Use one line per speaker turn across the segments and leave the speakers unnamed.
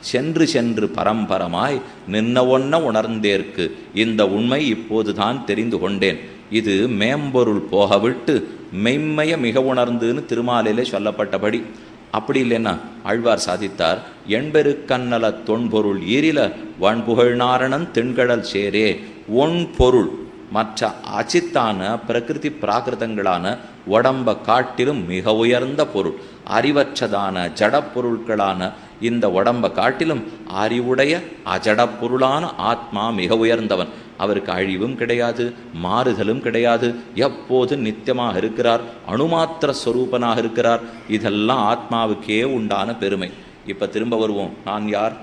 சென்று சென்று பரம்பரமாய் நின்ன ஒன்ன உணர்ந்தேற்கு இந்த உண்மை இப்போதுதான் தெரிந்து கொண்டேன் இது மேம்பொருள் போக விட்டு மெய்மைய மிக உணர்ந்துன்னு திருமாலிலே சொல்லப்பட்டபடி அப்படி இல்லைன்னா ஆழ்வார் சாதித்தார் எண்பெருக்கண்ணல தொன்பொருள் ஈரில வன்புகழ் நாரணன் தென்கடல் சேரே ஒன் பொருள் மற்ற அச்சித்தான பிரகிருதி பிராகிருதங்களான உடம்ப காட்டிலும் மிக உயர்ந்த பொருள் அறிவற்றதான ஜடப் பொருட்களான இந்த உடம்ப காட்டிலும் அறிவுடைய அஜடப் பொருளான ஆத்மா மிக உயர்ந்தவன் அவருக்கு அழிவும் கிடையாது மாறுதலும் கிடையாது எப்போது நித்தியமாக இருக்கிறார் அணுமாத்திர ஸ்வரூபனாக இருக்கிறார் இதெல்லாம் ஆத்மாவுக்கே உண்டான பெருமை இப்ப திரும்ப வருவோம் நான் யார்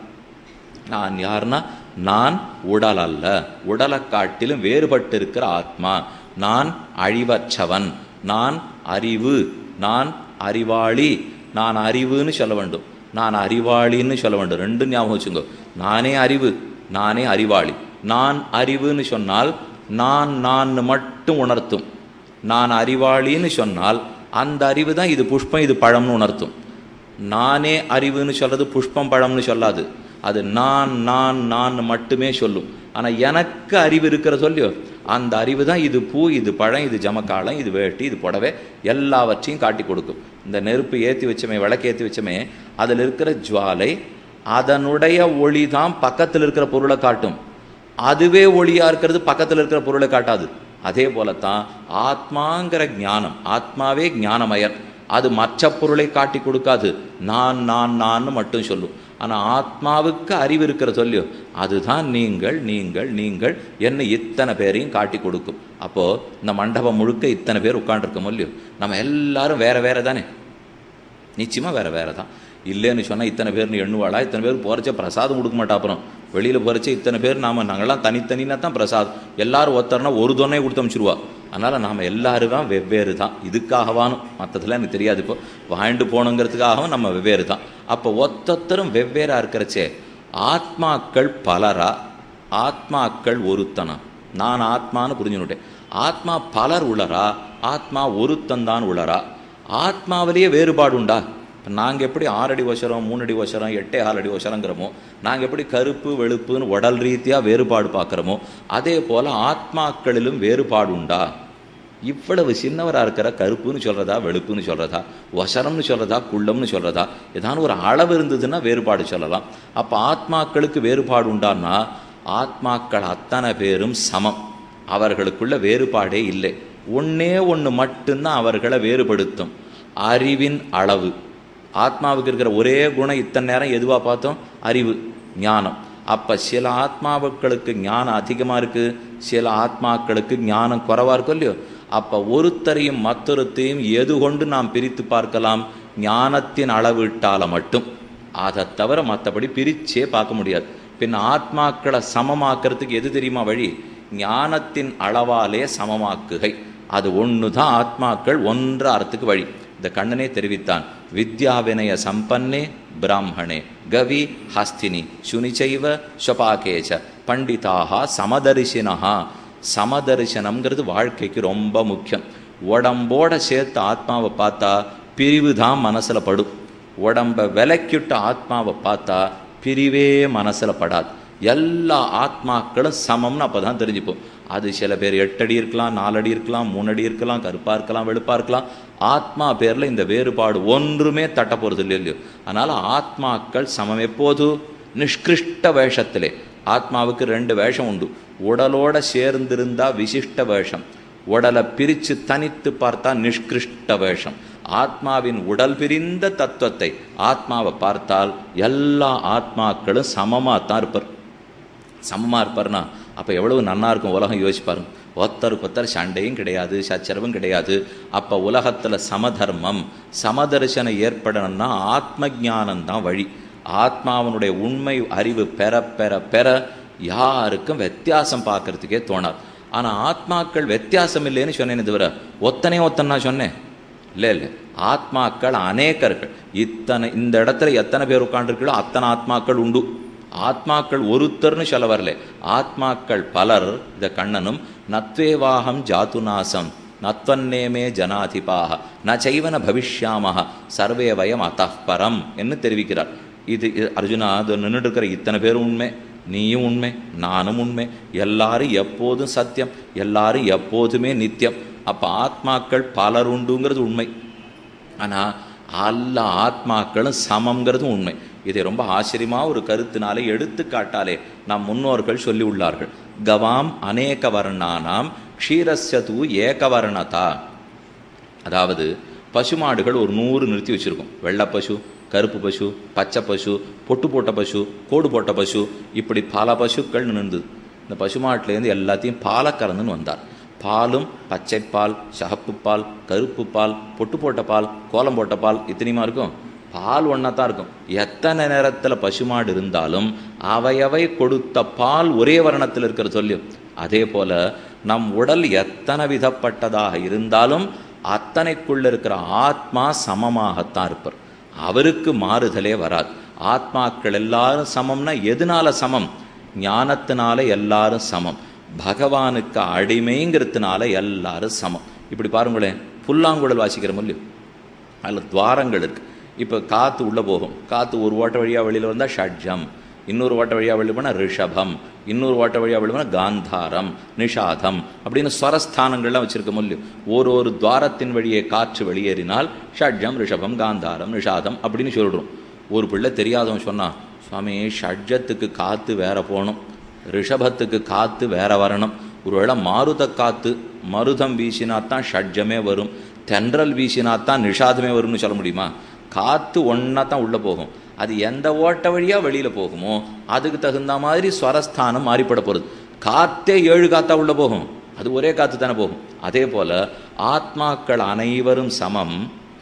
நான் யார்னா நான் உடல் அல்ல உடலை காட்டிலும் வேறுபட்டு இருக்கிற ஆத்மா நான் அழிவற்றவன் நான் அறிவு நான் அறிவாளி நான் அறிவுன்னு சொல்ல வேண்டும் நான் அறிவாளின்னு சொல்ல வேண்டும் ரெண்டும் ஞாபகம் வச்சுங்க நானே அறிவு நானே அறிவாளி நான் அறிவுன்னு சொன்னால் நான் நான் மட்டும் உணர்த்தும் நான் அறிவாளின்னு சொன்னால் அந்த அறிவு தான் இது புஷ்பம் இது பழம்னு உணர்த்தும் நானே அறிவுன்னு சொல்றது புஷ்பம் பழம்னு சொல்லாது அது நான் நான் நான் மட்டுமே சொல்லும் ஆனால் எனக்கு அறிவு இருக்கிற சொல்லியோ அந்த அறிவு தான் இது பூ இது பழம் இது ஜமக்காலம் இது வேட்டி இது புடவை எல்லாவற்றையும் காட்டி கொடுக்கும் இந்த நெருப்பு ஏற்றி வச்சமே விளக்கு ஏற்றி வச்சமே அதில் இருக்கிற ஜுவாலை அதனுடைய ஒளி தான் பக்கத்தில் இருக்கிற பொருளை காட்டும் அதுவே ஒளியா இருக்கிறது பக்கத்தில் இருக்கிற பொருளை காட்டாது அதே போலத்தான் ஆத்மாங்கிற ஞானம் ஆத்மாவே ஞானமயன் அது மற்ற பொருளை காட்டி கொடுக்காது நான் நான் நான் மட்டும் சொல்லும் ஆனால் ஆத்மாவுக்கு அறிவு இருக்கிற சொல்லியோ அதுதான் நீங்கள் நீங்கள் நீங்கள் என்ன இத்தனை பேரையும் காட்டி கொடுக்கும் அப்போ இந்த மண்டபம் முழுக்க இத்தனை பேர் உட்காண்டிருக்கோம் இல்லையோ நம்ம எல்லாரும் வேற வேற தானே நிச்சயமா வேற வேற தான் இல்லைன்னு சொன்னால் இத்தனை பேர்னு எண்ணுவாளா இத்தனை பேர் போகிறச்ச பிரசாதம் கொடுக்க மாட்டா அப்புறம் வெளியில் போகிறச்ச இத்தனை பேர் நாம் நாங்கள்லாம் தனித்தனினா தான் பிரசாதம் எல்லாரும் ஒருத்தர்னா ஒரு தொன்னையை கொடுத்து அனுப்பிச்சிருவா அதனால் நாம் எல்லாரும் தான் வெவ்வேறு தான் இதுக்காகவானும் மற்றதுல எனக்கு தெரியாது இப்போ வாழ்ந்து போகணுங்கிறதுக்காகவும் நம்ம வெவ்வேறு தான் அப்போ ஒத்தொத்தரும் வெவ்வேறாக இருக்கிறச்சே ஆத்மாக்கள் பலரா ஆத்மாக்கள் ஒருத்தனா நான் ஆத்மான்னு புரிஞ்சுனுட்டேன் ஆத்மா பலர் உளரா ஆத்மா ஒருத்தந்தான் உளரா ஆத்மாவிலேயே வேறுபாடு உண்டா இப்போ நாங்கள் எப்படி ஆறடி வசரம் மூணடி வசரம் எட்டே ஆறு அடி வசரங்கிறோமோ நாங்கள் எப்படி கருப்பு வெளுப்புன்னு உடல் ரீதியாக வேறுபாடு பார்க்குறோமோ அதே போல் ஆத்மாக்களிலும் வேறுபாடு உண்டா இவ்வளவு சின்னவராக இருக்கிற கருப்புன்னு சொல்கிறதா வெளுப்புன்னு சொல்கிறதா வசரம்னு சொல்கிறதா குள்ளம்னு சொல்கிறதா ஏதாவது ஒரு அளவு இருந்ததுன்னா வேறுபாடு சொல்லலாம் அப்போ ஆத்மாக்களுக்கு வேறுபாடு உண்டான்னா ஆத்மாக்கள் அத்தனை பேரும் சமம் அவர்களுக்குள்ள வேறுபாடே இல்லை ஒன்னே ஒன்று மட்டும்தான் அவர்களை வேறுபடுத்தும் அறிவின் அளவு ஆத்மாவுக்கு இருக்கிற ஒரே குணம் இத்தனை நேரம் எதுவாக பார்த்தோம் அறிவு ஞானம் அப்போ சில ஆத்மாவுக்களுக்கு ஞானம் அதிகமாக இருக்குது சில ஆத்மாக்களுக்கு ஞானம் குறைவாக இருக்கும் இல்லையோ அப்போ ஒருத்தரையும் மற்றொருத்தையும் எது கொண்டு நாம் பிரித்து பார்க்கலாம் ஞானத்தின் அளவிட்டால மட்டும் அதை தவிர மற்றபடி பிரிச்சே பார்க்க முடியாது பின் ஆத்மாக்களை சமமாக்குறதுக்கு எது தெரியுமா வழி ஞானத்தின் அளவாலே சமமாக்குகை அது ஒன்று தான் ஆத்மாக்கள் ஒன்ற அறத்துக்கு வழி இந்த கண்ணனே தெரிவித்தான் வித்யாவினய சம்பன்னே பிராமணே கவி ஹஸ்தினி சுனிச்சைவ ஷபாகேச்ச பண்டிதாக சமதரிசினஹா சமதரிசனம்ங்கிறது வாழ்க்கைக்கு ரொம்ப முக்கியம் உடம்போட சேர்த்து ஆத்மாவை பார்த்தா பிரிவு தான் மனசில் படும் உடம்ப விலக்கிட்ட ஆத்மாவை பார்த்தா பிரிவே மனசில் படாது எல்லா ஆத்மாக்களும் சமம்னு அப்போ தான் தெரிஞ்சுப்போம் அது சில பேர் எட்டு அடி இருக்கலாம் நாலு அடி இருக்கலாம் மூணு அடி இருக்கலாம் கருப்பாக இருக்கலாம் வெளுப்பாக இருக்கலாம் ஆத்மா பேரில் இந்த வேறுபாடு ஒன்றுமே தட்ட போகிறது இல்லை இல்லையோ அதனால் ஆத்மாக்கள் சமம் எப்போது நிஷ்கிருஷ்ட வேஷத்திலே ஆத்மாவுக்கு ரெண்டு வேஷம் உண்டு உடலோட சேர்ந்திருந்தா விசிஷ்ட வேஷம் உடலை பிரித்து தனித்து பார்த்தா நிஷ்கிருஷ்ட வேஷம் ஆத்மாவின் உடல் பிரிந்த தத்துவத்தை ஆத்மாவை பார்த்தால் எல்லா ஆத்மாக்களும் சமமாக தான் இருப்பார் சமமாக இருப்பார்னா அப்போ எவ்வளவு நன்னா இருக்கும் உலகம் யோசிச்சு பாருங்க ஒருத்தருக்கு ஒருத்தர் சண்டையும் கிடையாது சச்சரவும் கிடையாது அப்போ உலகத்தில் சமதர்மம் சமதர்சனம் ஏற்படணும்னா ஆத்ம ஞானம் தான் வழி ஆத்மாவனுடைய உண்மை அறிவு பெற பெற பெற யாருக்கும் வித்தியாசம் பார்க்கறதுக்கே தோணாது ஆனால் ஆத்மாக்கள் வித்தியாசம் இல்லைன்னு சொன்னேன்னு தவிர ஒத்தனே ஒத்தன் நான் சொன்னேன் இல்லை இல்லை ஆத்மாக்கள் அநேகர்கள் இத்தனை இந்த இடத்துல எத்தனை பேர் உட்காந்துருக்கீங்களோ அத்தனை ஆத்மாக்கள் உண்டு ஆத்மாக்கள் ஒருத்தர்னு சொல்ல வரல ஆத்மாக்கள் பலர் இந்த கண்ணனும் நத்வேவாகம் ஜாத்துநாசம் நத்வன்னேமே ஜனாதிபாக ந செய்வன பவிஷ்யாமக சர்வே வயம் அத்தப்பரம் என்று தெரிவிக்கிறார் இது இது அர்ஜுனா அது நின்றுட்டு இருக்கிற இத்தனை பேரும் உண்மை நீயும் உண்மை நானும் உண்மை எல்லாரும் எப்போதும் சத்தியம் எல்லாரும் எப்போதுமே நித்தியம் அப்போ ஆத்மாக்கள் பலர் உண்டுங்கிறது உண்மை ஆனால் அல்ல ஆத்மாக்களும் சமங்கிறதும் உண்மை இதை ரொம்ப ஆச்சரியமாக ஒரு கருத்தினாலே எடுத்துக்காட்டாலே நம் முன்னோர்கள் சொல்லி உள்ளார்கள் கவாம் அநேக வர்ணானாம் க்ஷீரஸ்யது ஏகவர்ணதா அதாவது பசுமாடுகள் ஒரு நூறு நிறுத்தி வச்சுருக்கோம் வெள்ளை பசு கருப்பு பசு பச்சை பசு பொட்டு போட்ட பசு கோடு போட்ட பசு இப்படி பல பசுக்கள் நின்றுது இந்த பசுமாட்டிலேருந்து எல்லாத்தையும் பாலை கறந்துன்னு வந்தார் பாலும் பச்சைப்பால் சகப்பு பால் கருப்பு பால் பொட்டு போட்ட பால் கோலம் போட்ட பால் இத்தனையுமா இருக்கும் பால் ஒன்றா தான் இருக்கும் எத்தனை நேரத்தில் பசுமாடு இருந்தாலும் அவையவை கொடுத்த பால் ஒரே வர்ணத்தில் இருக்கிற சொல்லியும் அதே போல நம் உடல் எத்தனை விதப்பட்டதாக இருந்தாலும் அத்தனைக்குள்ள இருக்கிற ஆத்மா சமமாகத்தான் இருப்பார் அவருக்கு மாறுதலே வராது ஆத்மாக்கள் எல்லாரும் சமம்னா எதனால சமம் ஞானத்தினால எல்லாரும் சமம் பகவானுக்கு அடிமைங்கிறதுனால எல்லாரும் சமம் இப்படி பாருங்களேன் புல்லாங்குழல் வாசிக்கிற இல்லையோ அதில் துவாரங்கள் இருக்கு இப்போ காற்று உள்ளே போகும் காற்று ஒரு ஓட்ட வழியாக வெளியில் வந்தால் ஷட்ஜம் இன்னொரு ஓட்ட வழியாக வெளியில் போனால் ரிஷபம் இன்னொரு ஓட்ட வழியாக வெளியில் போனால் காந்தாரம் நிஷாதம் அப்படின்னு ஸ்வரஸ்தானங்கள்லாம் வச்சிருக்க முடியும் ஒரு ஒரு துவாரத்தின் வழியே காற்று வெளியேறினால் ஷட்ஜம் ரிஷபம் காந்தாரம் நிஷாதம் அப்படின்னு சொல்கிறோம் ஒரு பிள்ளை தெரியாதவன் சொன்னான் சுவாமி ஷட்ஜத்துக்கு காற்று வேற போகணும் ரிஷபத்துக்கு காற்று வேற வரணும் ஒருவேளை மாருத காற்று மருதம் வீசினாத்தான் ஷட்ஜமே வரும் தென்றல் வீசினாத்தான் நிஷாதமே வரும்னு சொல்ல முடியுமா காற்று ஒன்றா தான் உள்ளே போகும் அது எந்த ஓட்ட வழியாக வெளியில் போகுமோ அதுக்கு தகுந்த மாதிரி ஸ்வரஸ்தானம் மாறிப்பட போகிறது காற்றே ஏழு காத்தா உள்ளே போகும் அது ஒரே காற்று தானே போகும் அதே போல் ஆத்மாக்கள் அனைவரும் சமம்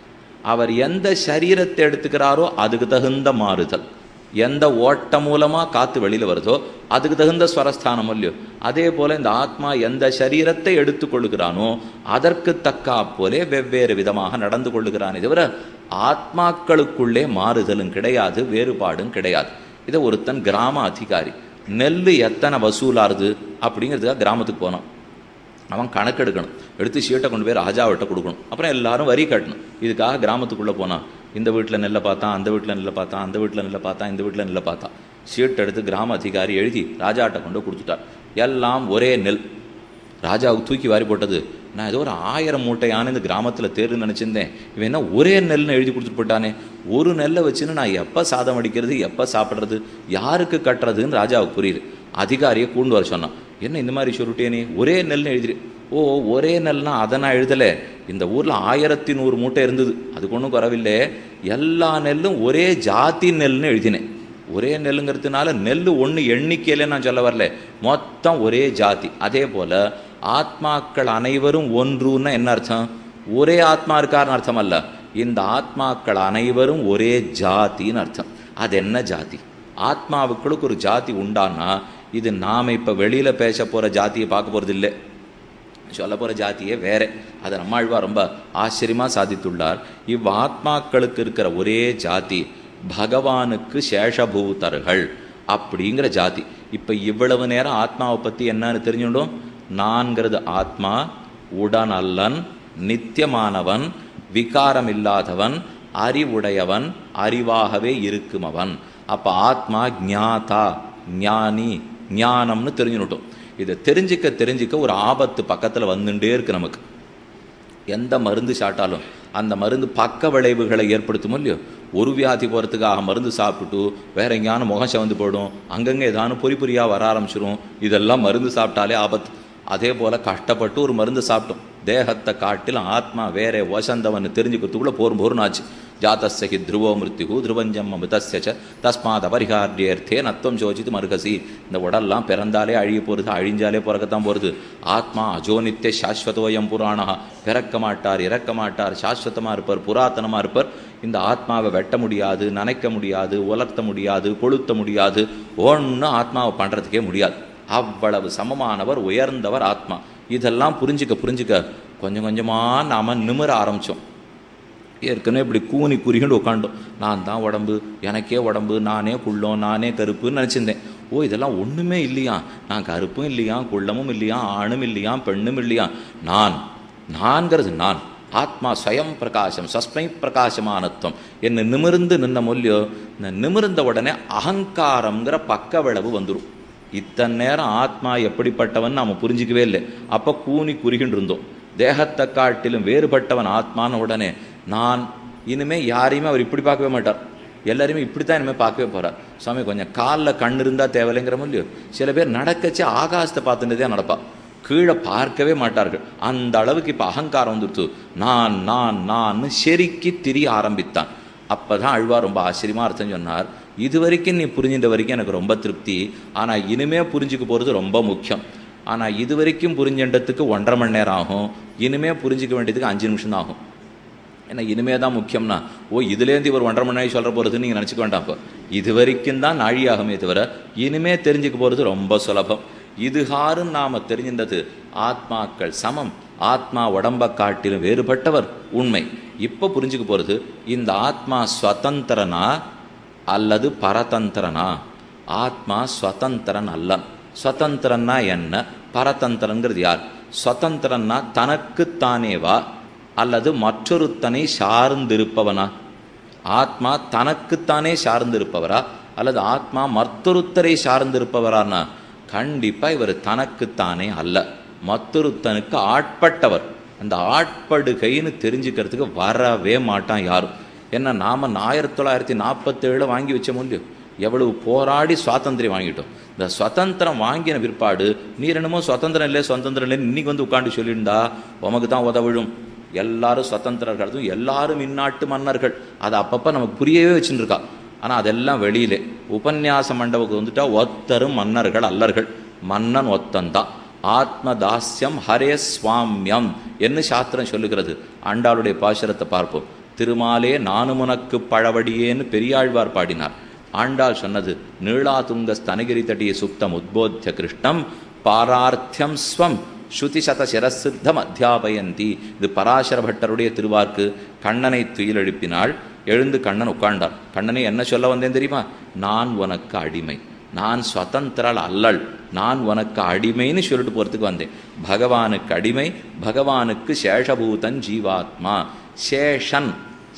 அவர் எந்த சரீரத்தை எடுத்துக்கிறாரோ அதுக்கு தகுந்த மாறுதல் எந்த ஓட்டம் மூலமாக காற்று வெளியில் வருதோ அதுக்கு தகுந்த ஸ்வரஸ்தானம் இல்லையோ அதே போல் இந்த ஆத்மா எந்த சரீரத்தை எடுத்துக்கொள்ளுகிறானோ அதற்கு தக்கா போலே வெவ்வேறு விதமாக நடந்து கொள்ளுகிறானே தவிர ஆத்மாக்களுக்குள்ளே மாறுதலும் கிடையாது வேறுபாடும் கிடையாது இதை ஒருத்தன் கிராம அதிகாரி நெல் எத்தனை வசூலாருது அப்படிங்கிறதுக்காக கிராமத்துக்கு போனான் அவன் கணக்கெடுக்கணும் எடுத்து ஷீட்டை கொண்டு போய் ராஜாவிட்ட கொடுக்கணும் அப்புறம் எல்லாரும் வரி கட்டணும் இதுக்காக கிராமத்துக்குள்ளே போனான் இந்த வீட்டில் நெல்லை பார்த்தான் அந்த வீட்டில் நெல்லை பார்த்தான் அந்த வீட்டில் நெல்லை பார்த்தான் இந்த வீட்டில் நெல்லை பார்த்தான் ஷீட் எடுத்து கிராம அதிகாரி எழுதி ராஜாட்ட கொண்டு கொடுத்துட்டார் எல்லாம் ஒரே நெல் ராஜாவுக்கு தூக்கி வாரி போட்டது நான் ஏதோ ஒரு ஆயிரம் மூட்டையான இந்த கிராமத்தில் தேர்வு நினச்சிருந்தேன் இவன் என்ன ஒரே நெல்னு எழுதி கொடுத்துட்டு போட்டானே ஒரு நெல்லை வச்சுன்னு நான் எப்போ சாதம் அடிக்கிறது எப்போ சாப்பிட்றது யாருக்கு கட்டுறதுன்னு ராஜாவுக்கு புரியுது அதிகாரியை கூண்டு வர சொன்னான் என்ன இந்த மாதிரி சொல்லிட்டே நீ ஒரே நெல்னு எழுதிரு ஓ ஒரே நெல்னா அதை நான் எழுதலை இந்த ஊரில் ஆயிரத்தி நூறு மூட்டை இருந்தது அதுக்கு ஒன்றும் குறவில்லை எல்லா நெல்லும் ஒரே ஜாதி நெல்னு எழுதினேன் ஒரே நெல்லுங்கிறதுனால நெல் ஒன்று எண்ணிக்கையில நான் சொல்ல வரல மொத்தம் ஒரே ஜாதி அதே போல் ஆத்மாக்கள் அனைவரும் ஒன்றுன்னா என்ன அர்த்தம் ஒரே ஆத்மா இருக்காருன்னு அர்த்தம் அல்ல இந்த ஆத்மாக்கள் அனைவரும் ஒரே ஜாதின்னு அர்த்தம் அது என்ன ஜாதி ஆத்மாவுக்களுக்கு ஒரு ஜாதி உண்டானா இது நாம் இப்போ வெளியில் பேச போகிற ஜாதியை பார்க்க போகிறது இல்லை சொல்ல போகிற ஜாதியே வேற அதை நம்மாழ்வா ரொம்ப ஆச்சரியமாக சாதித்துள்ளார் இவ் ஆத்மாக்களுக்கு இருக்கிற ஒரே ஜாதி பகவானுக்கு சேஷபூதர்கள் அப்படிங்கிற ஜாதி இப்போ இவ்வளவு நேரம் ஆத்மாவை பற்றி என்னன்னு தெரிஞ்சுட்டோம் நான்கிறது ஆத்மா உடன் அல்லன் நித்தியமானவன் விகாரம் இல்லாதவன் அறிவுடையவன் அறிவாகவே இருக்குமவன் அப்போ ஆத்மா ஞாதா ஞானி ஞானம்னு தெரிஞ்சுட்டோம் இதை தெரிஞ்சிக்க தெரிஞ்சிக்க ஒரு ஆபத்து பக்கத்தில் வந்துட்டே இருக்கு நமக்கு எந்த மருந்து சாப்பிட்டாலும் அந்த மருந்து பக்க விளைவுகளை ஏற்படுத்துமோ இல்லையோ ஒரு வியாதி போகிறதுக்காக மருந்து சாப்பிட்டு வேற எங்கேயான முகம் செவந்து போயிடும் அங்கங்கே ஏதானும் பொறி பொறியாக வர ஆரம்பிச்சிடும் இதெல்லாம் மருந்து சாப்பிட்டாலே ஆபத்து அதே போல் கஷ்டப்பட்டு ஒரு மருந்து சாப்பிட்டோம் தேகத்தை காட்டில் ஆத்மா வேற வசந்தவன் தெரிஞ்சுக்கிறதுக்குள்ள போரும் போரும் ஆச்சு ஜாத்தஸ்ய த்ருவோ மிருத்யு த்ருவஞ்சம் அமிதஸ்ய தஸ்மாத் அபரிகாரியர்த்தே நத்தம் சோசித்து மருகசி இந்த உடல்லாம் பிறந்தாலே அழிய போகிறது அழிஞ்சாலே பிறக்கத்தான் போகிறது ஆத்மா அஜோனித்ய சாஸ்வதோயம் புராணா பிறக்க மாட்டார் இறக்க மாட்டார் சாஸ்வதமாக இருப்பார் புராத்தனமாக இருப்பார் இந்த ஆத்மாவை வெட்ட முடியாது நனைக்க முடியாது உலர்த்த முடியாது கொளுத்த முடியாது ஒன்றும் ஆத்மாவை பண்ணுறதுக்கே முடியாது அவ்வளவு சமமானவர் உயர்ந்தவர் ஆத்மா இதெல்லாம் புரிஞ்சுக்க புரிஞ்சுக்க கொஞ்சம் கொஞ்சமாக நாம் நிமிர ஆரம்பித்தோம் ஏற்கனவே இப்படி கூனி குறிகிண்டு உட்காண்டோம் நான் தான் உடம்பு எனக்கே உடம்பு நானே குள்ளம் நானே கருப்புன்னு நினச்சிருந்தேன் ஓ இதெல்லாம் ஒன்றுமே இல்லையா நான் கருப்பும் இல்லையா குள்ளமும் இல்லையா ஆணும் இல்லையா பெண்ணும் இல்லையா நான் நான்கிறது நான் ஆத்மா ஸ்வயம் பிரகாசம் சஸ்மை பிரகாசமானத்துவம் என்ன நிமிர்ந்து நின்ன மொழியோ இந்த நிமிர்ந்த உடனே அகங்காரங்கிற பக்க விளைவு வந்துடும் இத்தனை நேரம் ஆத்மா எப்படிப்பட்டவன் நாம் புரிஞ்சிக்கவே இல்லை அப்போ கூனி குறுகின்னு இருந்தோம் தேகத்தை காட்டிலும் வேறுபட்டவன் ஆத்மான உடனே நான் இனிமே யாரையுமே அவர் இப்படி பார்க்கவே மாட்டார் எல்லாரையுமே இப்படி தான் இனிமேல் பார்க்கவே போகிறார் சுவாமி கொஞ்சம் காலில் கண் இருந்தால் தேவையில்லைங்கிற இல்லையோ சில பேர் நடக்கச்சு ஆகாசத்தை பார்த்துட்டு தான் நடப்பா கீழே பார்க்கவே மாட்டார்கள் அந்த அளவுக்கு இப்போ அகங்காரம் வந்துடுத்து நான் நான் நான் செருக்கி திரிய ஆரம்பித்தான் அப்போ தான் அழ்வார் ரொம்ப ஆச்சரியமாக அர்த்தம் சொன்னார் இது வரைக்கும் நீ புரிஞ்சின்ற வரைக்கும் எனக்கு ரொம்ப திருப்தி ஆனால் இனிமே புரிஞ்சுக்க போகிறது ரொம்ப முக்கியம் ஆனால் இது வரைக்கும் புரிஞ்சின்றதுக்கு ஒன்றரை மணி நேரம் ஆகும் இனிமே புரிஞ்சிக்க வேண்டியதுக்கு அஞ்சு நிமிஷம் தான் ஆகும் ஏன்னா இனிமே தான் முக்கியம்னா ஓ இதுலேருந்து இவர் ஒன்றரை மணி நேரம் சொல்கிற போகிறதுன்னு நீங்கள் நினச்சிக்க வேண்டாம் இப்போ இது வரைக்கும் தான் நாழியாகுமே தவிர இனிமே தெரிஞ்சுக்க போகிறது ரொம்ப சுலபம் இதுகாரும் நாம் தெரிஞ்சின்றது ஆத்மாக்கள் சமம் ஆத்மா உடம்பை காட்டிலும் வேறுபட்டவர் உண்மை இப்போ புரிஞ்சுக்க போகிறது இந்த ஆத்மா ஸ்வதந்திரனா அல்லது பரதந்திரனா ஆத்மா ஸ்வதந்திரன் அல்லன் ஸ்வதந்திரன்னா என்ன பரதந்திரங்கிறது யார் ஸ்வதந்திரன்னா தனக்குத்தானேவா அல்லது மற்றொருத்தனை சார்ந்திருப்பவனா ஆத்மா தனக்குத்தானே சார்ந்திருப்பவரா அல்லது ஆத்மா மற்றொருத்தரை சார்ந்திருப்பவரானா கண்டிப்பாக இவர் தனக்குத்தானே அல்ல மற்றொருத்தனுக்கு ஆட்பட்டவர் அந்த ஆட்படுகைன்னு தெரிஞ்சுக்கிறதுக்கு வரவே மாட்டான் யாரும் ஏன்னா நாம் ஆயிரத்தி தொள்ளாயிரத்தி நாற்பத்தேழில் வாங்கி வச்ச முடியும் எவ்வளவு போராடி சுவாதந்திரம் வாங்கிட்டோம் இந்த சுதந்திரம் வாங்கின பிற்பாடு நீர் என்னமோ சுதந்திரம் இல்லை சுதந்திரம் இல்லை இன்னைக்கு வந்து உட்காந்து சொல்லியிருந்தா உமக்கு தான் உதவிழும் எல்லாரும் சுதந்திரர்களும் எல்லாரும் இந்நாட்டு மன்னர்கள் அதை அப்பப்போ நமக்கு புரியவே வச்சுட்டு இருக்கா ஆனால் அதெல்லாம் வெளியிலே உபன்யாச மண்டபத்துக்கு வந்துட்டா ஒத்தரும் மன்னர்கள் அல்லர்கள் மன்னன் ஒத்தந்தான் ஆத்மதாஸ்யம் ஹரே சுவாமியம் என்று சாஸ்திரம் சொல்லுகிறது ஆண்டாளுடைய பாசுரத்தை பார்ப்போம் திருமாலே நானும் உனக்கு பழவடியேன்னு பெரியாழ்வார் பாடினார் ஆண்டாள் சொன்னது நீளாதுங்க ஸ்தனகிரி தட்டிய சுப்தம் உத்போத்திய கிருஷ்ணம் பாரார்த்தியம் ஸ்வம் ஸ்ருதி சத சிரசித்தம் அத்தியாபயந்தி இது பராசர பட்டருடைய திருவார்க்கு கண்ணனை துயில் எழுப்பினாள் எழுந்து கண்ணன் உட்கார்ந்தார் கண்ணனை என்ன சொல்ல வந்தேன் தெரியுமா நான் உனக்கு அடிமை நான் சுதந்திரல் அல்லல் நான் உனக்கு அடிமைன்னு சொல்லிட்டு போகிறதுக்கு வந்தேன் பகவானுக்கு அடிமை பகவானுக்கு சேஷபூதன் ஜீவாத்மா சேஷன்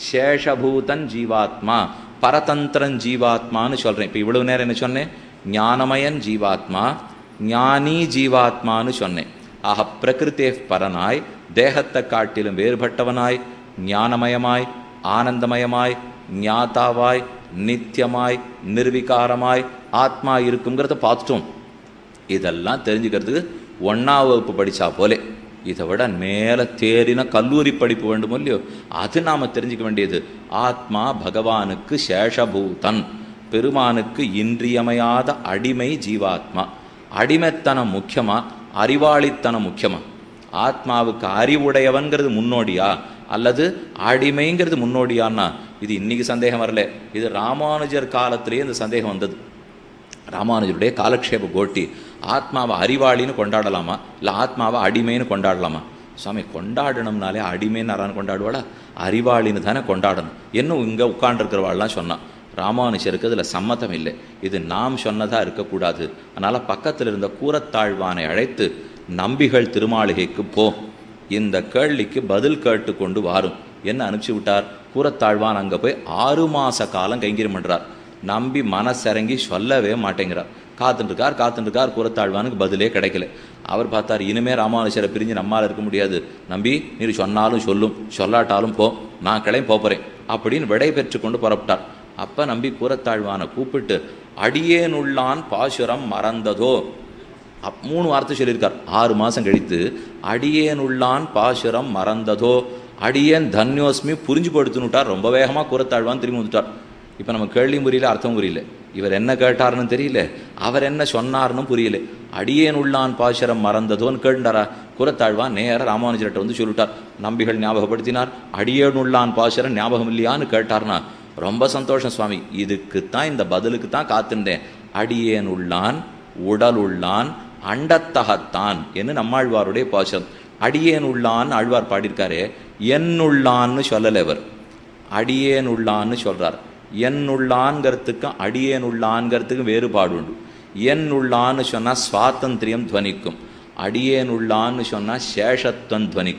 சேஷபூதன் ஜீவாத்மா பரதந்திரன் ஜீவாத்மான்னு சொல்கிறேன் இப்போ இவ்வளவு நேரம் என்ன சொன்னேன் ஞானமயன் ஜீவாத்மா ஞானி ஜீவாத்மான்னு சொன்னேன் ஆக பிரகிருத்தே பரனாய் தேகத்தை காட்டிலும் வேறுபட்டவனாய் ஞானமயமாய் ஆனந்தமயமாய் ஞாதாவாய் நித்தியமாய் நிர்விகாரமாய் ஆத்மா இருக்குங்கிறத பார்த்துட்டோம் இதெல்லாம் தெரிஞ்சுக்கிறதுக்கு ஒன்றாம் வகுப்பு படித்தா போலே இதை விட மேலே தேறின கல்லூரி படிப்பு வேண்டுமோ இல்லையோ அது நாம் தெரிஞ்சுக்க வேண்டியது ஆத்மா பகவானுக்கு சேஷபூதன் பெருமானுக்கு இன்றியமையாத அடிமை ஜீவாத்மா அடிமைத்தனம் முக்கியமா அறிவாளித்தனம் முக்கியமா ஆத்மாவுக்கு அறிவுடையவன்கிறது முன்னோடியா அல்லது அடிமைங்கிறது முன்னோடியான்னா இது இன்னைக்கு சந்தேகம் வரல இது ராமானுஜர் காலத்திலேயே இந்த சந்தேகம் வந்தது ராமானுஜருடைய காலக்ஷேப கோட்டி ஆத்மாவை அறிவாளின்னு கொண்டாடலாமா இல்லை ஆத்மாவை அடிமைன்னு கொண்டாடலாமா சுவாமி கொண்டாடணும்னாலே அடிமைன்னு யாரான்னு கொண்டாடுவாளா அறிவாளின்னு தானே கொண்டாடணும் இன்னும் இங்கே உட்காண்டிருக்கிறவாள்லாம் சொன்னான் ராமானுஜருக்கு இதில் சம்மதம் இல்லை இது நாம் சொன்னதாக இருக்கக்கூடாது அதனால் பக்கத்தில் இருந்த கூரத்தாழ்வானை அழைத்து நம்பிகள் திருமாளிகைக்கு போ இந்த கேள்விக்கு பதில் கேட்டு கொண்டு வாரும் என்ன அனுப்பிச்சு விட்டார் கூரத்தாழ்வான் அங்கே போய் ஆறு மாத காலம் கைங்கரியம் பண்ணுறார் நம்பி மனசிறங்கி சொல்லவே மாட்டேங்கிறார் காத்துட்டுருக்கார் காத்துட்டுருக்கார் கூரத்தாழ்வானுக்கு பதிலே கிடைக்கல அவர் பார்த்தார் இனிமே ராமானுஜரை பிரிஞ்சு நம்மால் இருக்க முடியாது நம்பி நீர் சொன்னாலும் சொல்லும் சொல்லாட்டாலும் போ நான் கிளம்பி போகிறேன் அப்படின்னு விடை பெற்று கொண்டு புறப்பட்டார் அப்போ நம்பி கூரத்தாழ்வானை கூப்பிட்டு அடியேனுள்ளான் பாசுரம் மறந்ததோ அப் மூணு வார்த்தை சொல்லியிருக்கார் ஆறு மாதம் கழித்து அடியேனுள்ளான் பாசுரம் மறந்ததோ அடியேன் தன்யோஸ்மி புரிஞ்சு படுத்துனுட்டார் ரொம்ப வேகமாக கூரத்தாழ்வான் திரும்பி வந்துட்டார் இப்போ நம்ம கேள்வியும் புரியல அர்த்தம் புரியல இவர் என்ன கேட்டார்னு தெரியல அவர் என்ன சொன்னார்னு புரியல அடியேன் உள்ளான் பாசுரம் மறந்ததோன்னு கேட்டாரா குரத்தாழ்வான் நேராக ராமானுஜர்கிட்ட வந்து சொல்லிட்டார் நம்பிகள் ஞாபகப்படுத்தினார் அடியேன் உள்ளான் பாசுரம் ஞாபகம் இல்லையான்னு கேட்டார்னா ரொம்ப சந்தோஷம் சுவாமி இதுக்கு தான் இந்த பதிலுக்கு தான் காத்திருந்தேன் அடியேன் உள்ளான் உடல் உள்ளான் அண்டத்தகத்தான் என்று நம்மாழ்வாருடைய பாசுரம் அடியேன் உள்ளான் ஆழ்வார் பாடியிருக்காரு என்னுள்ளான்னு சொல்லலை அவர் அடியேன் உள்ளான்னு சொல்றார் என் உள்ளான்கிறதுக்கும் அடியேன் உள்ளான்கிறதுக்கும் வேறுபாடு உண்டு என் உள்ளான்னு சொன்னால் சுவாதந்திரியம் துவனிக்கும் அடியேன் உள்ளான்னு சொன்னால் சேஷத்துவம் துவனிக்கும்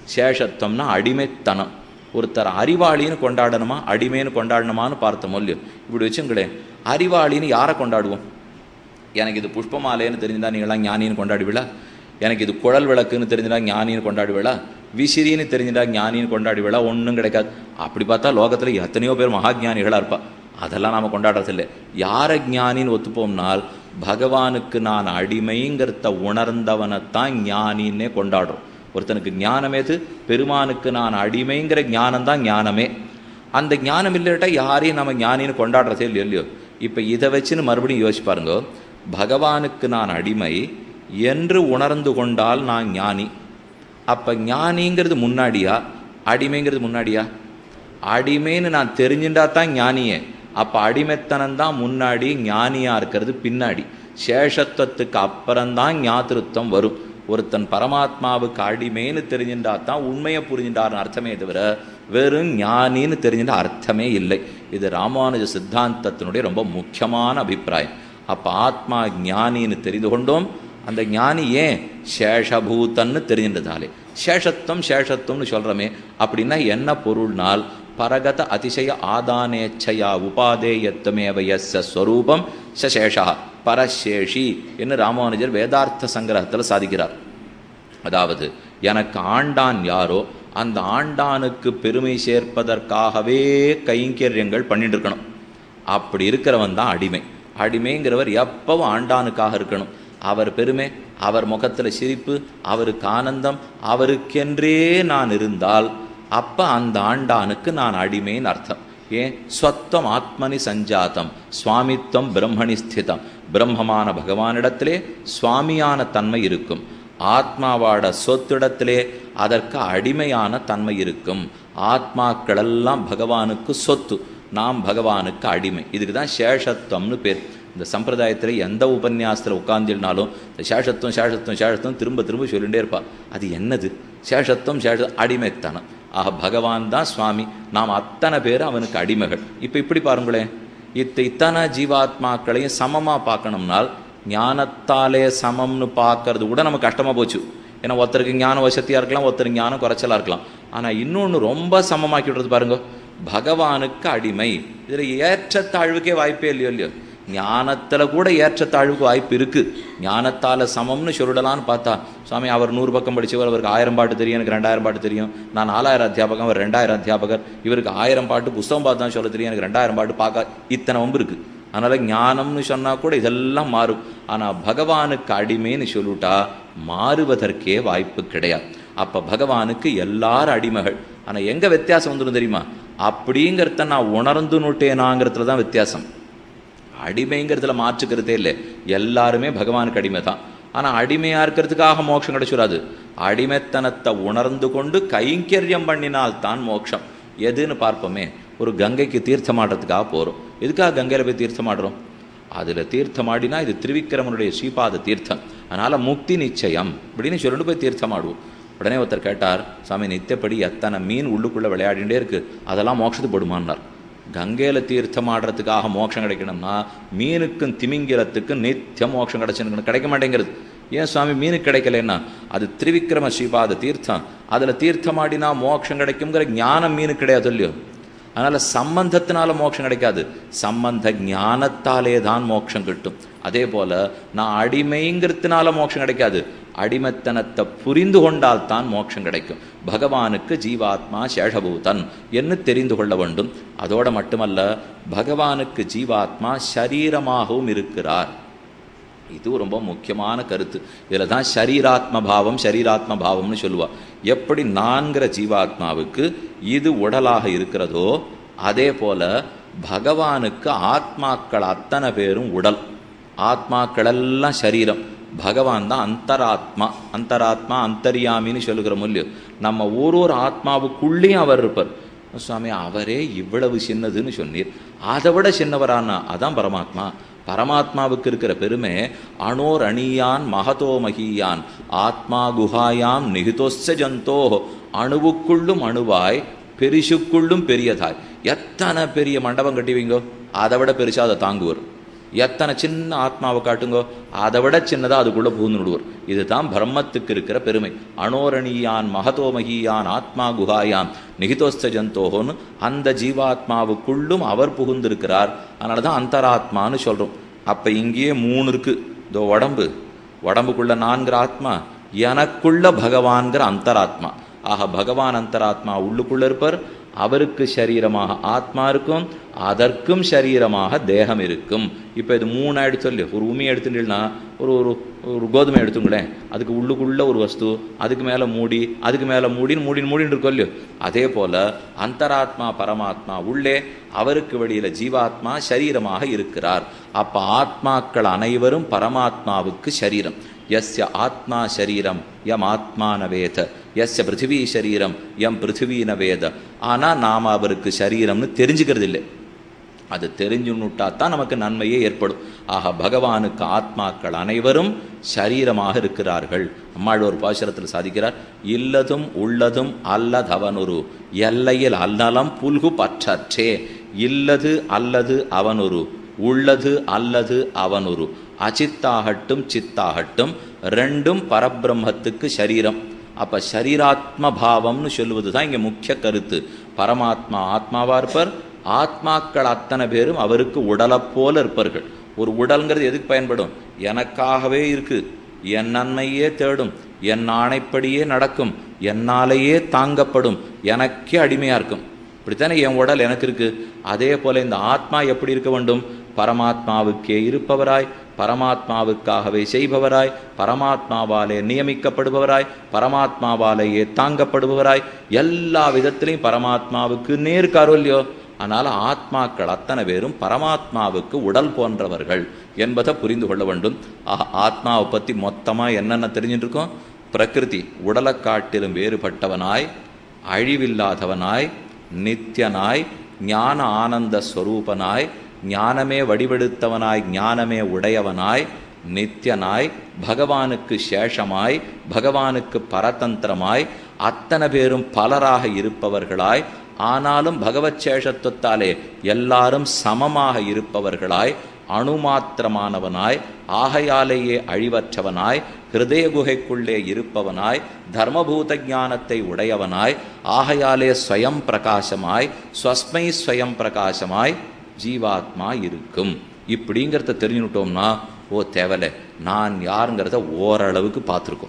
சேஷத்துவம்னா அடிமைத்தனம் ஒருத்தர் அறிவாளின்னு கொண்டாடணுமா அடிமைன்னு கொண்டாடணுமான்னு பார்த்த மொழியும் இப்படி வச்சுங்களேன் அறிவாளின்னு யாரை கொண்டாடுவோம் எனக்கு இது புஷ்பமாலைன்னு தெரிஞ்சுதா நீங்களாம் ஞானின்னு கொண்டாடுவீளா எனக்கு இது குழல் விளக்குன்னு தெரிஞ்சுதா ஞானின்னு கொண்டாடுவீளா விசிறின்னு தெரிஞ்சுதா ஞானின்னு கொண்டாடுவீளா ஒன்றும் கிடைக்காது அப்படி பார்த்தா லோகத்தில் எத்தனையோ பேர் மகாஜானிகளாக இருப்பா அதெல்லாம் நாம் கொண்டாடுறதில்லை யாரை ஞானின்னு ஒத்துப்போம்னால் பகவானுக்கு நான் அடிமைங்கிறத உணர்ந்தவனைத்தான் ஞானின்னே கொண்டாடுறோம் ஒருத்தனுக்கு ஞானம் எது பெருமானுக்கு நான் அடிமைங்கிற ஞானம் தான் ஞானமே அந்த ஞானம் இல்லாட்டா யாரையும் நம்ம ஞானின்னு கொண்டாடுறதே இல்லையோ இல்லையோ இப்போ இதை வச்சுன்னு மறுபடியும் யோசிச்சு பாருங்க பகவானுக்கு நான் அடிமை என்று உணர்ந்து கொண்டால் நான் ஞானி அப்போ ஞானிங்கிறது முன்னாடியா அடிமைங்கிறது முன்னாடியா அடிமைன்னு நான் தெரிஞ்சுட்டா தான் ஞானியே அப்போ அடிமைத்தனம் தான் முன்னாடி ஞானியாக இருக்கிறது பின்னாடி சேஷத்துவத்துக்கு அப்புறம்தான் ஞாத்திருத்தம் வரும் ஒருத்தன் பரமாத்மாவுக்கு அடிமைன்னு தெரிஞ்சுட்டா தான் உண்மையை புரிஞ்சுட்டார்னு அர்த்தமே தவிர வெறும் ஞானின்னு தெரிஞ்சுட்டா அர்த்தமே இல்லை இது ராமானுஜ சித்தாந்தத்தினுடைய ரொம்ப முக்கியமான அபிப்பிராயம் அப்போ ஆத்மா ஞானின்னு தெரிந்து கொண்டோம் அந்த ஞானி ஏன் சேஷபூதன்னு தெரிஞ்சின்றதாலே சேஷத்துவம் சேஷத்துவம்னு சொல்கிறோமே அப்படின்னா என்ன பொருள்னால் பரகத அதிசய ஆதானேச்சயா உபாதேயத்துமேவ எஸ் ஸ்வரூபம் சசேஷா பரசேஷி என்று ராமானுஜர் வேதார்த்த சங்கிரகத்தில் சாதிக்கிறார் அதாவது எனக்கு ஆண்டான் யாரோ அந்த ஆண்டானுக்கு பெருமை சேர்ப்பதற்காகவே கைங்கரியங்கள் பண்ணிட்டு இருக்கணும் அப்படி இருக்கிறவன் தான் அடிமை அடிமைங்கிறவர் எப்பவும் ஆண்டானுக்காக இருக்கணும் அவர் பெருமை அவர் முகத்தில் சிரிப்பு அவருக்கு ஆனந்தம் அவருக்கென்றே நான் இருந்தால் அப்போ அந்த ஆண்டானுக்கு நான் அடிமைன்னு அர்த்தம் ஏன் ஸ்வத்தம் ஆத்மனி சஞ்சாத்தம் சுவாமித்வம் பிரம்மணி ஸ்திதம் பிரம்மமான பகவானிடத்திலே சுவாமியான தன்மை இருக்கும் ஆத்மாவாட சொத்திடத்திலே அதற்கு அடிமையான தன்மை இருக்கும் ஆத்மாக்களெல்லாம் பகவானுக்கு சொத்து நாம் பகவானுக்கு அடிமை இதுக்கு தான் சேஷத்துவம்னு பேர் இந்த சம்பிரதாயத்தில் எந்த உபன்யாசத்தில் உட்கார்ந்திருந்தாலும் இந்த சேஷத்துவம் சேஷத்துவம் சேஷத்துவம் திரும்ப திரும்ப சொல்லிகிட்டே இருப்பா அது என்னது சேஷத்துவம் சேஷ அடிமைத்தனம் ஆக பகவான் தான் சுவாமி நாம் அத்தனை பேர் அவனுக்கு அடிமைகள் இப்போ இப்படி பாருங்களேன் இத்த இத்தனை ஜீவாத்மாக்களையும் சமமாக பார்க்கணும்னால் ஞானத்தாலே சமம்னு பார்க்கறது கூட நமக்கு கஷ்டமாக போச்சு ஏன்னா ஒருத்தருக்கு ஞானம் வசதியாக இருக்கலாம் ஒருத்தருக்கு ஞானம் குறைச்சலாக இருக்கலாம் ஆனால் இன்னொன்று ரொம்ப சமமாக்கி விடுறது பாருங்க பகவானுக்கு அடிமை இதில் ஏற்றத்தாழ்வுக்கே வாய்ப்பே இல்லையோ இல்லையோ ஞானத்தில் கூட ஏற்றத்தாழ்வுக்கு வாய்ப்பு இருக்குது ஞானத்தால் சமம்னு சொல்லிடலான்னு பார்த்தா சுவாமி அவர் நூறு பக்கம் படித்தவர் அவருக்கு ஆயிரம் பாட்டு தெரியும் எனக்கு ரெண்டாயிரம் பாட்டு தெரியும் நான் நாலாயிரம் அத்தியாபகம் அவர் ரெண்டாயிரம் அத்தியாபகர் இவருக்கு ஆயிரம் பாட்டு புஸ்தகம் பார்த்து தான் சொல்ல தெரியும் எனக்கு ரெண்டாயிரம் பாட்டு பார்க்க இத்தனை வம்பு இருக்குது அதனால் ஞானம்னு சொன்னால் கூட இதெல்லாம் மாறும் ஆனால் பகவானுக்கு அடிமைன்னு சொல்லிவிட்டா மாறுவதற்கே வாய்ப்பு கிடையாது அப்போ பகவானுக்கு எல்லாரும் அடிமைகள் ஆனால் எங்கே வித்தியாசம் வந்துடும் தெரியுமா அப்படிங்கிறத நான் உணர்ந்து நுட்டேனாங்கிறதுல தான் வித்தியாசம் அடிமைங்கிறதுல மாற்றுக்கிறதே இல்லை எல்லாருமே பகவானுக்கு அடிமை தான் ஆனால் அடிமையாக இருக்கிறதுக்காக மோட்சம் கிடைச்சிடாது அடிமைத்தனத்தை உணர்ந்து கொண்டு கைங்கரியம் பண்ணினால் தான் மோட்சம் எதுன்னு பார்ப்போமே ஒரு கங்கைக்கு தீர்த்தமாடுறதுக்காக போகிறோம் எதுக்காக கங்கையில் போய் தீர்த்தமாடுறோம் அதில் தீர்த்தமாடினா இது திருவிக்கிரமனுடைய ஸ்ரீபாத தீர்த்தம் அதனால் முக்தி நிச்சயம் இப்படின்னு சொல்லிட்டு போய் தீர்த்தமாடுவோம் உடனே ஒருத்தர் கேட்டார் சாமி நித்தியப்படி எத்தனை மீன் உள்ளுக்குள்ளே விளையாடிட்டே இருக்கு அதெல்லாம் மோட்சத்துக்கு போடுமான்னார் கங்கையில் தீர்த்தம் ஆடுறதுக்காக மோட்சம் கிடைக்கணும்னா மீனுக்கும் திமிங்கிலத்துக்கும் நித்தியம் மோட்சம் கிடைச்சிருக்கணும் கிடைக்க மாட்டேங்கிறது ஏன் சுவாமி மீனுக்கு கிடைக்கலன்னா அது திரிவிக்ரம ஸ்ரீபாத தீர்த்தம் அதில் தீர்த்தமாடினா மோட்சம் கிடைக்குங்கிற ஞானம் மீனுக்கு கிடையாது இல்லையோ அதனால் சம்பந்தத்தினால மோட்சம் கிடைக்காது சம்பந்த ஞானத்தாலே தான் மோட்சம் கிட்டும் அதே போல் நான் அடிமைங்கிறதுனால மோட்சம் கிடைக்காது அடிமைத்தனத்தை புரிந்து கொண்டால் தான் மோட்சம் கிடைக்கும் பகவானுக்கு ஜீவாத்மா சேஷபூதன் என்று தெரிந்து கொள்ள வேண்டும் அதோடு மட்டுமல்ல பகவானுக்கு ஜீவாத்மா சரீரமாகவும் இருக்கிறார் இது ரொம்ப முக்கியமான கருத்து இதில் தான் ஷரீராத்ம பாவம் ஷரீராத்ம பாவம்னு சொல்லுவா எப்படி நான்கிற ஜீவாத்மாவுக்கு இது உடலாக இருக்கிறதோ அதே போல பகவானுக்கு ஆத்மாக்கள் அத்தனை பேரும் உடல் ஆத்மாக்கள் எல்லாம் சரீரம் பகவான் தான் அந்தராத்மா அந்தராத்மா அந்தரியாமின்னு சொல்லுகிற மூலியம் நம்ம ஒரு ஒரு ஆத்மாவுக்குள்ளேயும் அவர் இருப்பார் சுவாமி அவரே இவ்வளவு சின்னதுன்னு சொன்னீர் அதை விட சின்னவரானா அதான் பரமாத்மா பரமாத்மாவுக்கு இருக்கிற பெருமை அணோர் அணியான் மகதோ மகியான் ஆத்மா குஹாயாம் நிகிதோஸ்ஸ ஜந்தோ அணுவுக்குள்ளும் அணுவாய் பெரிசுக்குள்ளும் பெரியதாய் எத்தனை பெரிய மண்டபம் கட்டிவீங்கோ அதை விட பெருசா அதை தாங்குவார் எத்தனை சின்ன ஆத்மாவை காட்டுங்கோ அதை விட சின்னதாக அதுக்குள்ளே புகுந்து விடுவார் இதுதான் பிரம்மத்துக்கு இருக்கிற பெருமை அனோரணியான் மகதோமகியான் ஆத்மா குகாயான் நிகிதோஸ்த ஜந்தோகோன்னு அந்த ஜீவாத்மாவுக்குள்ளும் அவர் புகுந்திருக்கிறார் அதனால தான் அந்தராத்மான்னு சொல்கிறோம் அப்போ இங்கேயே மூணு இருக்கு இதோ உடம்பு உடம்புக்குள்ள நான்கிற ஆத்மா எனக்குள்ள பகவான்கிற அந்தராத்மா ஆக பகவான் அந்தராத்மா உள்ளுக்குள்ள இருப்பார் அவருக்கு சரீரமாக ஆத்மா இருக்கும் அதற்கும் சரீரமாக தேகம் இருக்கும் இப்போ இது மூணு ஆயிடுச்சு சொல்லி ஒரு உமி எடுத்துட்டீங்கன்னா ஒரு ஒரு ஒரு கோதுமை எடுத்துங்களேன் அதுக்கு உள்ளுக்குள்ள ஒரு வஸ்து அதுக்கு மேலே மூடி அதுக்கு மேலே மூடின்னு மூடின்னு மூடின்னு இருக்கும் இல்லையோ அதே போல அந்தராத்மா பரமாத்மா உள்ளே அவருக்கு வெளியில ஜீவாத்மா சரீரமாக இருக்கிறார் அப்ப ஆத்மாக்கள் அனைவரும் பரமாத்மாவுக்கு சரீரம் எஸ்ய ஆத்மா சரீரம் எம் ஆத்மான வேத எஸ்ய பிருத்திவி சரீரம் எம் பிருத்திவீன வேத ஆனால் நாம் அவருக்கு சரீரம்னு தெரிஞ்சுக்கிறது இல்லை அது தெரிஞ்சுன்னுட்டா தான் நமக்கு நன்மையே ஏற்படும் ஆக பகவானுக்கு ஆத்மாக்கள் அனைவரும் சரீரமாக இருக்கிறார்கள் அம்மாள் ஒரு பாசுரத்தில் சாதிக்கிறார் இல்லதும் உள்ளதும் அல்லதவனொரு எல்லையில் அல்லலம் புல்கு பற்றற்றே இல்லது அல்லது அவனொரு உள்ளது அல்லது அவனொரு அச்சித்தாகட்டும் சித்தாகட்டும் ரெண்டும் பரபிரம்மத்துக்கு சரீரம் அப்ப சரீராத்ம பாவம்னு சொல்லுவது தான் இங்க முக்கிய கருத்து பரமாத்மா ஆத்மாவா இருப்பார் ஆத்மாக்கள் அத்தனை பேரும் அவருக்கு உடலை போல இருப்பார்கள் ஒரு உடல்ங்கிறது எதுக்கு பயன்படும் எனக்காகவே இருக்கு என் நன்மையே தேடும் என் ஆணைப்படியே நடக்கும் என்னாலேயே தாங்கப்படும் எனக்கே அடிமையா இருக்கும் இப்படித்தானே என் உடல் எனக்கு இருக்கு அதே போல இந்த ஆத்மா எப்படி இருக்க வேண்டும் பரமாத்மாவுக்கே இருப்பவராய் பரமாத்மாவுக்காகவே செய்பவராய் பரமாத்மாவாலே நியமிக்கப்படுபவராய் பரமாத்மாவாலேயே தாங்கப்படுபவராய் எல்லா விதத்திலையும் பரமாத்மாவுக்கு நேர்காரோ இல்லையோ அதனால ஆத்மாக்கள் அத்தனை பேரும் பரமாத்மாவுக்கு உடல் போன்றவர்கள் என்பதை புரிந்து கொள்ள வேண்டும் ஆ- ஆத்மாவை பத்தி மொத்தமா என்னென்ன தெரிஞ்சுட்டு இருக்கோம் பிரகிருதி உடலை காட்டிலும் வேறுபட்டவனாய் அழிவில்லாதவனாய் நித்தியனாய் ஞான ஆனந்த ஸ்வரூபனாய் ஞானமே வடிவெடுத்தவனாய் ஞானமே உடையவனாய் நித்தியனாய் பகவானுக்கு சேஷமாய் பகவானுக்கு பரதந்திரமாய் அத்தனை பேரும் பலராக இருப்பவர்களாய் ஆனாலும் பகவத் சேஷத்துவத்தாலே எல்லாரும் சமமாக இருப்பவர்களாய் அணுமாத்திரமானவனாய் ஆகையாலேயே அழிவற்றவனாய் ஹிருதய குகைக்குள்ளே இருப்பவனாய் தர்மபூத ஞானத்தை உடையவனாய் ஆகையாலே ஸ்வயம் பிரகாசமாய் ஸ்வஸ்மை ஸ்வயம் பிரகாசமாய் ஜீவாத்மா இருக்கும் இப்படிங்கிறத தெரிஞ்சுட்டோம்னா ஓ தேவலை நான் யாருங்கிறத ஓரளவுக்கு பார்த்துருக்கோம்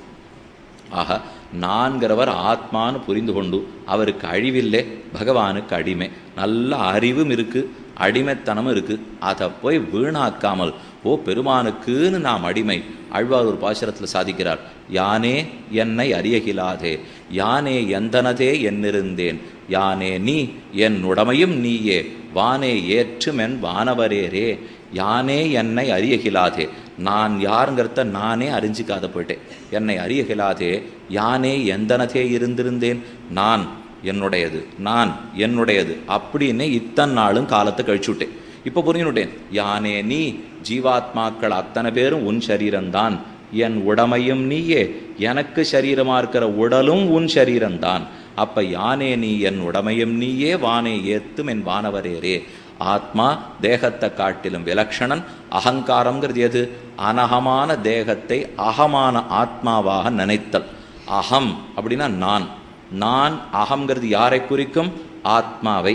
ஆக நான்கிறவர் ஆத்மான்னு புரிந்து கொண்டு அவருக்கு அழிவில்லை பகவானுக்கு அடிமை நல்ல அறிவும் இருக்கு அடிமைத்தனமும் இருக்கு அதை போய் வீணாக்காமல் ஓ பெருமானுக்குன்னு நாம் அடிமை அழ்வார் ஒரு பாசுரத்தில் சாதிக்கிறார் யானே என்னை அறியகிலாதே யானே எந்தனதே என்னிருந்தேன் யானே நீ என் உடமையும் நீயே வானே ஏற்றுமென் வானவரேரே யானே என்னை அறியகிலாதே நான் யாருங்கிறத நானே அறிஞ்சிக்காத போயிட்டேன் என்னை அறியகிலாதே யானே எந்தனதே இருந்திருந்தேன் நான் என்னுடையது நான் என்னுடையது அப்படின்னு இத்தனை நாளும் காலத்தை கழிச்சுட்டேன் இப்போ புரிஞ்சுட்டேன் யானே நீ ஜீவாத்மாக்கள் அத்தனை பேரும் உன் சரீரம்தான் என் உடமையும் நீயே எனக்கு சரீரமா இருக்கிற உடலும் உன் சரீரம்தான் அப்ப யானே நீ என் உடமையும் நீயே வானே ஏத்தும் என் வானவரேரே ஆத்மா தேகத்தை காட்டிலும் விலக்ஷணன் அகங்காரம்ங்கிறது எது அனகமான தேகத்தை அகமான ஆத்மாவாக நினைத்தல் அகம் அப்படின்னா நான் நான் அகங்கிறது யாரை குறிக்கும் ஆத்மாவை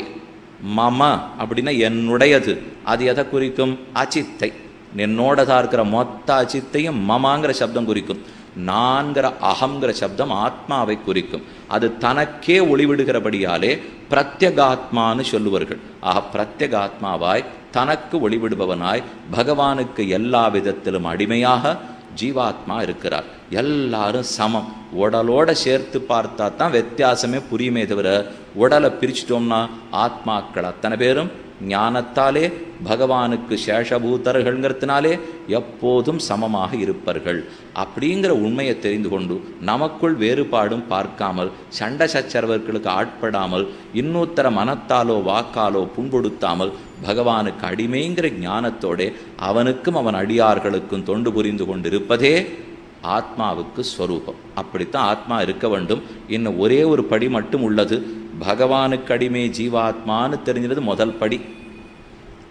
மம அப்படின்னா என்னுடையது அது எதை குறிக்கும் அச்சித்தை என்னோடதா இருக்கிற மொத்த அச்சித்தையும் மமாங்கிற சப்தம் குறிக்கும் நான்கிற அகங்கிற சப்தம் ஆத்மாவை குறிக்கும் அது தனக்கே ஒளிவிடுகிறபடியாலே பிரத்யகாத்மான்னு சொல்லுவார்கள் ஆக பிரத்யகாத்மாவாய் தனக்கு ஒளிவிடுபவனாய் பகவானுக்கு எல்லா விதத்திலும் அடிமையாக ஜீவாத்மா இருக்கிறார் எல்லாரும் சமம் உடலோட சேர்த்து பார்த்தா தான் வித்தியாசமே புரியுமே தவிர உடலை பிரிச்சிட்டோம்னா ஆத்மாக்கள் அத்தனை பேரும் ஞானத்தாலே பகவானுக்கு சேஷபூதர்கள்ங்கிறதுனாலே எப்போதும் சமமாக இருப்பார்கள் அப்படிங்கிற உண்மையை தெரிந்து கொண்டு நமக்குள் வேறுபாடும் பார்க்காமல் சண்டை சச்சரவர்களுக்கு ஆட்படாமல் இன்னொருத்தர மனத்தாலோ வாக்காலோ புண்படுத்தாமல் பகவானுக்கு அடிமைங்கிற ஞானத்தோடே அவனுக்கும் அவன் அடியார்களுக்கும் தொண்டு புரிந்து கொண்டிருப்பதே ஆத்மாவுக்கு ஸ்வரூபம் அப்படித்தான் ஆத்மா இருக்க வேண்டும் இன்னும் ஒரே ஒரு படி மட்டும் உள்ளது பகவானுக்கு அடிமை ஜீவாத்மான்னு தெரிஞ்சது முதல் படி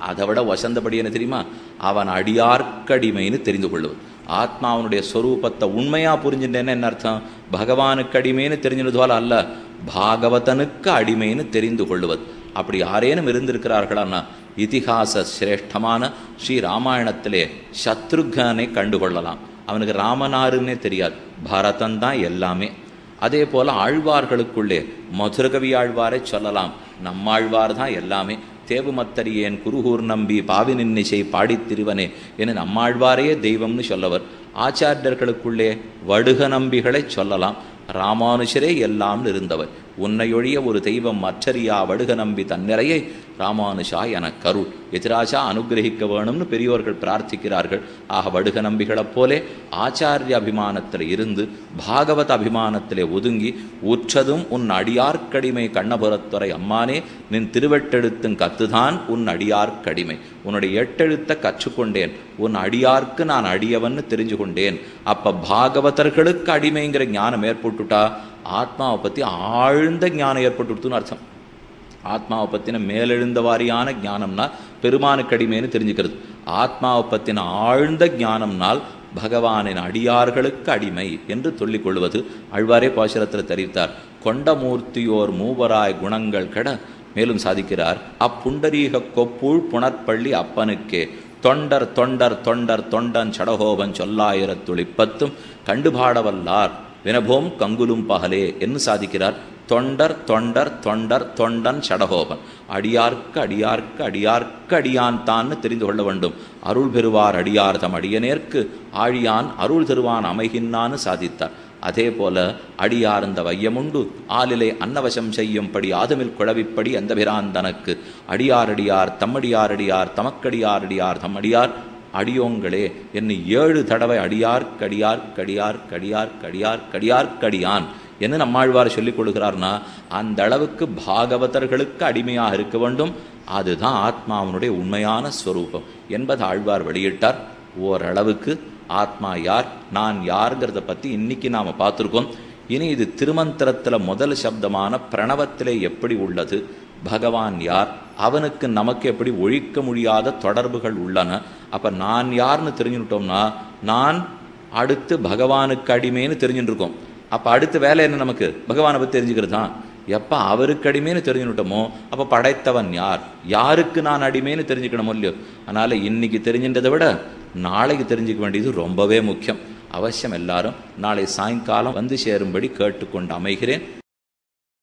அதை விட வசந்தபடி என்ன தெரியுமா அவன் அடியார்க்கடிமைன்னு தெரிந்து கொள்ளுவது ஆத்மா அவனுடைய ஸ்வரூபத்தை உண்மையா புரிஞ்சுட்டேன்னு என்ன அர்த்தம் பகவானுக்கு அடிமைன்னு தெரிஞ்சிருந்தால் அல்ல பாகவதனுக்கு அடிமைன்னு தெரிந்து கொள்ளுவது அப்படி யாரேனும் இருந்திருக்கிறார்களான்னா இதிகாச சிரேஷ்டமான ஸ்ரீ ராமாயணத்திலே சத்ருகனை கண்டுகொள்ளலாம் அவனுக்கு ராமனாருன்னே தெரியாது பரதன் தான் எல்லாமே அதே போல ஆழ்வார்களுக்குள்ளே மதுரகவி ஆழ்வாரை சொல்லலாம் நம்மாழ்வார் தான் எல்லாமே தேவுமத்தரியேன் குருகூர் நம்பி பாவினின்னிசை பாடித் திருவனே என நம்மாழ்வாரையே தெய்வம்னு சொல்லவர் ஆச்சாரியர்களுக்குள்ளே வடுக நம்பிகளை சொல்லலாம் ராமானுஷரே எல்லாம் இருந்தவர் உன்னையொழிய ஒரு தெய்வம் மற்றறியா வடுக நம்பி தன்னிறையை ராமானுஷா என கருள் எதிராஜா அனுகிரகிக்க வேணும்னு பெரியோர்கள் பிரார்த்திக்கிறார்கள் ஆக வடுக நம்பிகளைப் போலே ஆச்சாரிய அபிமானத்தில் இருந்து பாகவத அபிமானத்திலே ஒதுங்கி உற்றதும் உன் அடியார்க்கடிமை கண்ணபுரத்துறை அம்மானே நின் திருவெட்டெழுத்தும் கத்துதான் உன் அடியார்க்கடிமை உன்னுடைய எட்டெழுத்த கற்றுக்கொண்டேன் உன் அடியார்க்கு நான் அடியவன்னு தெரிஞ்சு கொண்டேன் அப்ப பாகவதர்களுக்கு அடிமைங்கிற ஞானம் ஏற்பட்டுட்டா ஆத்மாவை பற்றி ஆழ்ந்த ஞானம் ஏற்பட்டுடுத்துன்னு அர்த்தம் ஆத்மாவை பற்றின மேலெழுந்த வாரியான ஞானம்னா பெருமானுக்கு அடிமைன்னு தெரிஞ்சுக்கிறது ஆத்மாவை பற்றின ஆழ்ந்த ஞானம்னால் பகவானின் அடியார்களுக்கு அடிமை என்று சொல்லிக் கொள்வது அழ்வாரே பாசுரத்தில் தெரிவித்தார் கொண்டமூர்த்தியோர் மூவராய் குணங்கள் கெட மேலும் சாதிக்கிறார் அப்புண்டரீக கொப்புள் புனற்பள்ளி அப்பனுக்கே தொண்டர் தொண்டர் தொண்டர் தொண்டன் சடகோபன் சொல்லாயிரத்துளிப்பத்தும் கண்டுபாடவல்லார் வினபோம் கங்குலும் பகலே என்று சாதிக்கிறார் தொண்டர் தொண்டர் தொண்டர் தொண்டன் சடகோபன் அடியார்க்கு அடியார்க்கு அடியார்க்கு அடியான் தான்னு தெரிந்து கொள்ள வேண்டும் அருள் பெறுவார் அடியார் தம் அடியனேற்கு ஆழியான் அருள் தருவான் அமைகின்னான்னு சாதித்தார் அதே போல அடியார்ந்த வையமுண்டு ஆலிலை அன்னவசம் செய்யும்படி ஆதமில் குழவிப்படி அந்த பிராந்தனக்கு அடியாரடியார் தம்மடியாரடியார் தமக்கடியாரடியார் தம்மடியார் அடியோங்களே என்னை ஏழு தடவை அடியார் கடியார் கடியார் கடியார் கடியார் கடியார் கடியான் என்று நம்மாழ்வார் சொல்லிக் கொடுக்கிறார்னா அந்த அளவுக்கு பாகவதர்களுக்கு அடிமையாக இருக்க வேண்டும் அதுதான் ஆத்மாவனுடைய உண்மையான ஸ்வரூபம் என்பது ஆழ்வார் வெளியிட்டார் ஓரளவுக்கு ஆத்மா யார் நான் யாருங்கிறத பற்றி இன்னைக்கு நாம் பார்த்துருக்கோம் இனி இது திருமந்திரத்தில் முதல் சப்தமான பிரணவத்திலே எப்படி உள்ளது பகவான் யார் அவனுக்கு நமக்கு எப்படி ஒழிக்க முடியாத தொடர்புகள் உள்ளன அப்போ நான் யார்னு தெரிஞ்சுக்கிட்டோம்னா நான் அடுத்து பகவானுக்கு அடிமைன்னு தெரிஞ்சுட்டு இருக்கோம் அப்போ அடுத்த வேலை என்ன நமக்கு பகவானை பற்றி தெரிஞ்சுக்கிறது தான் எப்போ அவருக்கு அடிமைன்னு தெரிஞ்சுக்கிட்டோமோ அப்போ படைத்தவன் யார் யாருக்கு நான் அடிமைன்னு தெரிஞ்சுக்கணும் இல்லையோ அதனால் இன்னைக்கு தெரிஞ்சின்றதை விட நாளைக்கு தெரிஞ்சுக்க வேண்டியது ரொம்பவே முக்கியம் அவசியம் எல்லாரும் நாளை சாயங்காலம் வந்து சேரும்படி கேட்டுக்கொண்டு அமைகிறேன்